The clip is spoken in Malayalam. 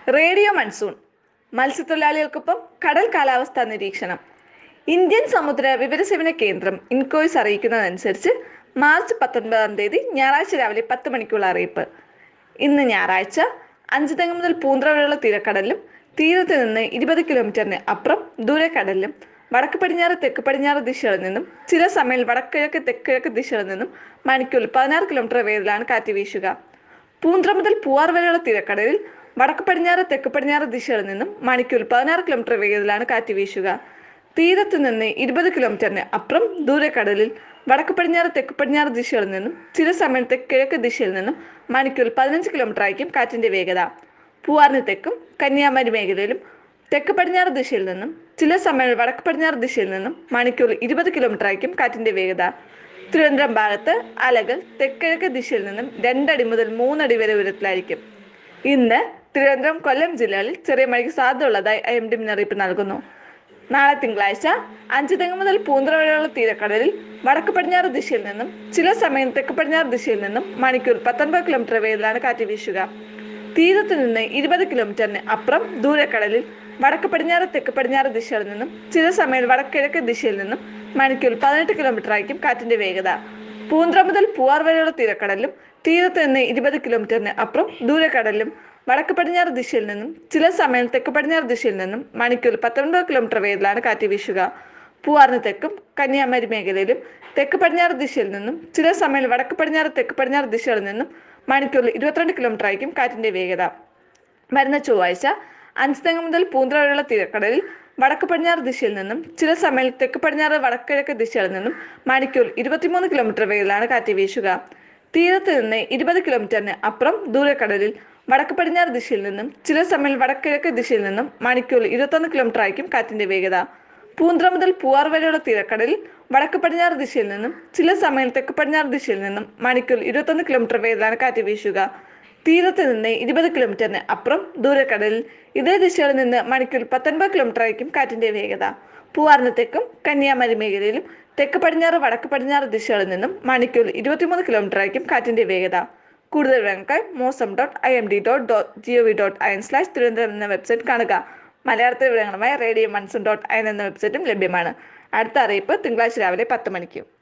റേഡിയോ മൺസൂൺ മത്സ്യത്തൊഴിലാളികൾക്കൊപ്പം കടൽ കാലാവസ്ഥാ നിരീക്ഷണം ഇന്ത്യൻ സമുദ്ര വിവരസേവന കേന്ദ്രം ഇൻകോയ്സ് അറിയിക്കുന്നതനുസരിച്ച് മാർച്ച് പത്തൊൻപതാം തീയതി ഞായറാഴ്ച രാവിലെ പത്ത് മണിക്കുള്ള അറിയിപ്പ് ഇന്ന് ഞായറാഴ്ച അഞ്ചുതെങ്ങ് മുതൽ പൂന്തറ വരെയുള്ള തീരക്കടലിലും തീരത്ത് നിന്ന് ഇരുപത് കിലോമീറ്ററിന് അപ്പുറം ദൂരക്കടലിലും വടക്ക് പടിഞ്ഞാറ് തെക്ക് പടിഞ്ഞാറ് ദിശകളിൽ നിന്നും ചില സമയം വടക്കിഴക്ക് തെക്കിഴക്ക് ദിശകളിൽ നിന്നും മണിക്കൂറിൽ പതിനാറ് കിലോമീറ്റർ വേഗത്തിലാണ് കാറ്റ് വീശുക പൂന്തറ മുതൽ പൂവാർ വരെയുള്ള തീരക്കടലിൽ വടക്ക് പടിഞ്ഞാറ് തെക്ക് പടിഞ്ഞാറ് ദിശകളിൽ നിന്നും മണിക്കൂറിൽ പതിനാറ് കിലോമീറ്റർ വേഗത്തിലാണ് കാറ്റ് വീശുക തീരത്ത് നിന്ന് ഇരുപത് കിലോമീറ്ററിന് അപ്പുറം ദൂരക്കടലിൽ വടക്ക് പടിഞ്ഞാറ് തെക്ക് പടിഞ്ഞാറ് ദിശകളിൽ നിന്നും ചില സമയത്ത് കിഴക്ക് ദിശയിൽ നിന്നും മണിക്കൂറിൽ പതിനഞ്ച് കിലോമീറ്റർ ആയിരിക്കും കാറ്റിന്റെ വേഗത പൂവാറിന് തെക്കും കന്യാകുമാരി മേഖലയിലും തെക്ക് പടിഞ്ഞാറ് ദിശയിൽ നിന്നും ചില സമയം വടക്ക് പടിഞ്ഞാറ് ദിശയിൽ നിന്നും മണിക്കൂറിൽ ഇരുപത് കിലോമീറ്റർ ആയിരിക്കും കാറ്റിന്റെ വേഗത തിരുവനന്തപുരം ഭാഗത്ത് അലകൾ തെക്കിഴക്ക് ദിശയിൽ നിന്നും രണ്ടടി മുതൽ മൂന്നടി വരെ ഉയരത്തിലായിരിക്കും ഇന്ന് തിരുവനന്തപുരം കൊല്ലം ജില്ലകളിൽ ചെറിയ മഴയ്ക്ക് സാധ്യതയുള്ളതായി ഐ എം ഡി മുന്നറിയിപ്പ് നൽകുന്നു നാളെ തിങ്കളാഴ്ച അഞ്ച് തെങ്ങ് മുതൽ പൂന്തറ വരെയുള്ള തീരക്കടലിൽ വടക്ക് പടിഞ്ഞാറ് ദിശയിൽ നിന്നും ചില സമയം തെക്ക് പടിഞ്ഞാറ് ദിശയിൽ നിന്നും മണിക്കൂർ പത്തൊൻപത് കിലോമീറ്റർ വേഗത്തിലാണ് കാറ്റ് വീശുക തീരത്ത് നിന്ന് ഇരുപത് കിലോമീറ്ററിന് അപ്പുറം ദൂരക്കടലിൽ വടക്ക് പടിഞ്ഞാറ് തെക്ക് പടിഞ്ഞാറ് ദിശയിൽ നിന്നും ചില സമയം വടക്കിഴക്ക് ദിശയിൽ നിന്നും മണിക്കൂർ പതിനെട്ട് കിലോമീറ്റർ ആയിരിക്കും കാറ്റിന്റെ വേഗത പൂന്തറ മുതൽ പൂവാർ വരെയുള്ള തീരക്കടലിലും തീരത്ത് നിന്ന് ഇരുപത് കിലോമീറ്ററിന് അപ്പുറം ദൂരക്കടലിലും വടക്ക് പടിഞ്ഞാറ് ദിശയിൽ നിന്നും ചില സമയം തെക്ക് പടിഞ്ഞാറ് ദിശയിൽ നിന്നും മണിക്കൂർ പത്തൊൻപത് കിലോമീറ്റർ വേഗത്തിലാണ് കാറ്റ് വീശുക പൂവാറിന് തെക്കും കന്യാകുമാരി മേഖലയിലും തെക്ക് പടിഞ്ഞാറ് ദിശയിൽ നിന്നും ചില സമയം വടക്ക് പടിഞ്ഞാറ് തെക്ക് പടിഞ്ഞാറ് ദിശകളിൽ നിന്നും മണിക്കൂറിൽ ഇരുപത്തിരണ്ട് കിലോമീറ്റർ ആയിരിക്കും കാറ്റിന്റെ വേഗത വരുന്ന ചൊവ്വാഴ്ച അഞ്ച് തെങ്ങ് മുതൽ പൂന്തറ വരെയുള്ള തീരക്കടലിൽ വടക്ക് പടിഞ്ഞാറ് ദിശയിൽ നിന്നും ചില സമയം തെക്ക് പടിഞ്ഞാറ് വടക്കിഴക്ക് ദിശകളിൽ നിന്നും മണിക്കൂർ ഇരുപത്തിമൂന്ന് കിലോമീറ്റർ വേഗത്തിലാണ് കാറ്റ് വീശുക തീരത്ത് നിന്ന് ഇരുപത് കിലോമീറ്ററിന് അപ്പുറം ദൂരക്കടലിൽ വടക്ക് പടിഞ്ഞാറ് ദിശയിൽ നിന്നും ചില സമയം വടക്കിഴക്ക് ദിശയിൽ നിന്നും മണിക്കൂർ ഇരുപത്തൊന്ന് കിലോമീറ്റർ ആയിരിക്കും കാറ്റിന്റെ വേഗത പൂന്തറ മുതൽ പൂവാർ വരെയുള്ള തീരക്കടലിൽ വടക്ക് പടിഞ്ഞാറ് ദിശയിൽ നിന്നും ചില സമയം തെക്ക് പടിഞ്ഞാറ് ദിശയിൽ നിന്നും മണിക്കൂർ ഇരുപത്തൊന്ന് കിലോമീറ്റർ വേഗത്തിലാണ് കാറ്റ് വീശുക തീരത്ത് നിന്ന് ഇരുപത് കിലോമീറ്ററിന് അപ്പുറം ദൂരക്കടലിൽ ഇതേ ദിശയിൽ നിന്ന് മണിക്കൂർ പത്തൊൻപത് കിലോമീറ്റർ ആയിരിക്കും കാറ്റിന്റെ വേഗത പൂവാറിന് തെക്കും കന്യാകുമാരി മേഖലയിലും തെക്ക് പടിഞ്ഞാറ് വടക്ക് പടിഞ്ഞാറ് ദിശകളിൽ നിന്നും മണിക്കൂർ ഇരുപത്തിമൂന്ന് കിലോമീറ്റർ ആയിരിക്കും കാറ്റിന്റെ വേഗത കൂടുതൽ വിവരങ്ങൾക്കായി mausam dot I M D dot dot G O V dot I N slash Thiruvananthapuram എന്ന വെബ്സൈറ്റ് കാണുക മലയാളത്തിൽ വിവരങ്ങളുമായി radio monsoon dot I N എന്ന വെബ്സൈറ്റും ലഭ്യമാണ് അടുത്ത അറിയിപ്പ് തിങ്കളാഴ്ച രാവിലെ പത്ത് മണിക്ക്